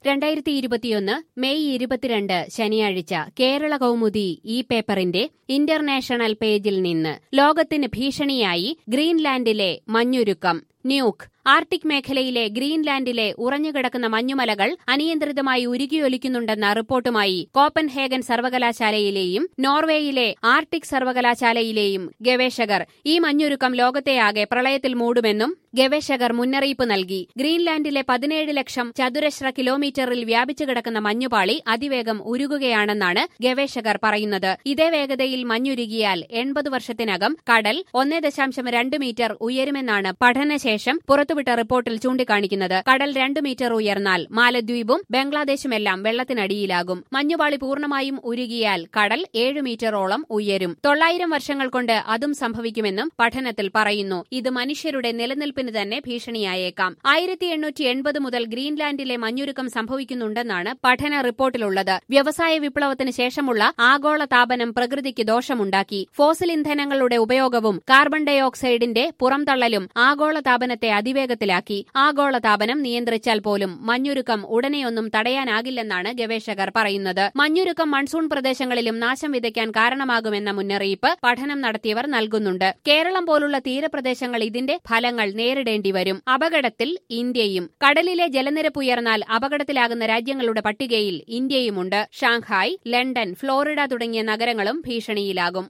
രണ്ടായിരത്തി ഇരുപത്തിയൊന്ന് മെയ് ഇരുപത്തിരണ്ട് ശനിയാഴ്ച കേരള കൗമുദി ഈ പേപ്പറിന്റെ ഇന്റർനാഷണൽ പേജിൽ നിന്ന് ലോകത്തിന് ഭീഷണിയായി ഗ്രീൻലാൻഡിലെ മഞ്ഞുരുക്കം ന്യൂക്ക് ആർട്ടിക് മേഖലയിലെ ഗ്രീൻലാൻഡിലെ ഉറഞ്ഞുകിടക്കുന്ന മഞ്ഞുമലകൾ അനിയന്ത്രിതമായി ഉരുകിയൊലിക്കുന്നുണ്ടെന്ന റിപ്പോർട്ടുമായി കോപ്പൻഹേഗൻ സർവകലാശാലയിലെയും നോർവേയിലെ ആർട്ടിക് സർവകലാശാലയിലെയും ഗവേഷകർ ഈ മഞ്ഞുരുക്കം ലോകത്തെയാകെ പ്രളയത്തിൽ മൂടുമെന്നും ഗവേഷകർ മുന്നറിയിപ്പ് നൽകി ഗ്രീൻലാൻഡിലെ പതിനേഴ് ലക്ഷം ചതുരശ്ര കിലോമീറ്ററിൽ വ്യാപിച്ചു കിടക്കുന്ന മഞ്ഞുപാളി അതിവേഗം ഉരുകുകയാണെന്നാണ് ഗവേഷകർ പറയുന്നത് ഇതേ വേഗതയിൽ മഞ്ഞുരുകിയാൽ എൺപത് വർഷത്തിനകം കടൽ ഒന്നേ ദശാംശം രണ്ട് മീറ്റർ ഉയരുമെന്നാണ് പഠനശേഷം പുറത്തുവിട്ട റിപ്പോർട്ടിൽ ചൂണ്ടിക്കാണിക്കുന്നത് കടൽ രണ്ട് മീറ്റർ ഉയർന്നാൽ മാലദ്വീപും ബംഗ്ലാദേശുമെല്ലാം വെള്ളത്തിനടിയിലാകും മഞ്ഞുപാളി പൂർണ്ണമായും ഉരുകിയാൽ കടൽ ഏഴ് മീറ്ററോളം ഉയരും തൊള്ളായിരം വർഷങ്ങൾ കൊണ്ട് അതും സംഭവിക്കുമെന്നും പഠനത്തിൽ പറയുന്നു ഇത് മനുഷ്യരുടെ നിലനിൽപ്പിന് തന്നെ ഭീഷണിയായേക്കാം ആയിരത്തി എണ്ണൂറ്റി എൺപത് മുതൽ ഗ്രീൻലാൻഡിലെ മഞ്ഞുരുക്കം സംഭവിക്കുന്നുണ്ടെന്നാണ് പഠന റിപ്പോർട്ടിലുള്ളത് വ്യവസായ വിപ്ലവത്തിന് ശേഷമുള്ള ആഗോള താപനം പ്രകൃതിക്ക് ദോഷമുണ്ടാക്കി ഫോസിൽ ഇന്ധനങ്ങളുടെ ഉപയോഗവും കാർബൺ ഡയോക്സൈഡിന്റെ പുറംതള്ളലും ആഗോള താപനത്തെ അതിവേഗത്തിലാക്കി ആഗോള താപനം നിയന്ത്രിച്ചാൽ പോലും മഞ്ഞുരുക്കം ഉടനെയൊന്നും തടയാനാകില്ലെന്നാണ് ഗവേഷകർ പറയുന്നത് മഞ്ഞുരുക്കം മൺസൂൺ പ്രദേശങ്ങളിലും നാശം വിതയ്ക്കാൻ കാരണമാകുമെന്ന മുന്നറിയിപ്പ് പഠനം നടത്തിയവർ നൽകുന്നുണ്ട് കേരളം പോലുള്ള തീരപ്രദേശങ്ങൾ ഇതിന്റെ ഫലങ്ങൾ നേരിടേണ്ടി വരും അപകടത്തിൽ ഇന്ത്യയും കടലിലെ ജലനിരപ്പ് ഉയർന്നാൽ അപകടത്തിലാകുന്ന രാജ്യങ്ങളുടെ പട്ടികയിൽ ഇന്ത്യയുമുണ്ട് ഷാങ്ഹായ് ലണ്ടൻ ഫ്ലോറിഡ തുടങ്ങിയ നഗരങ്ങളും ഭീഷണിയിലാകും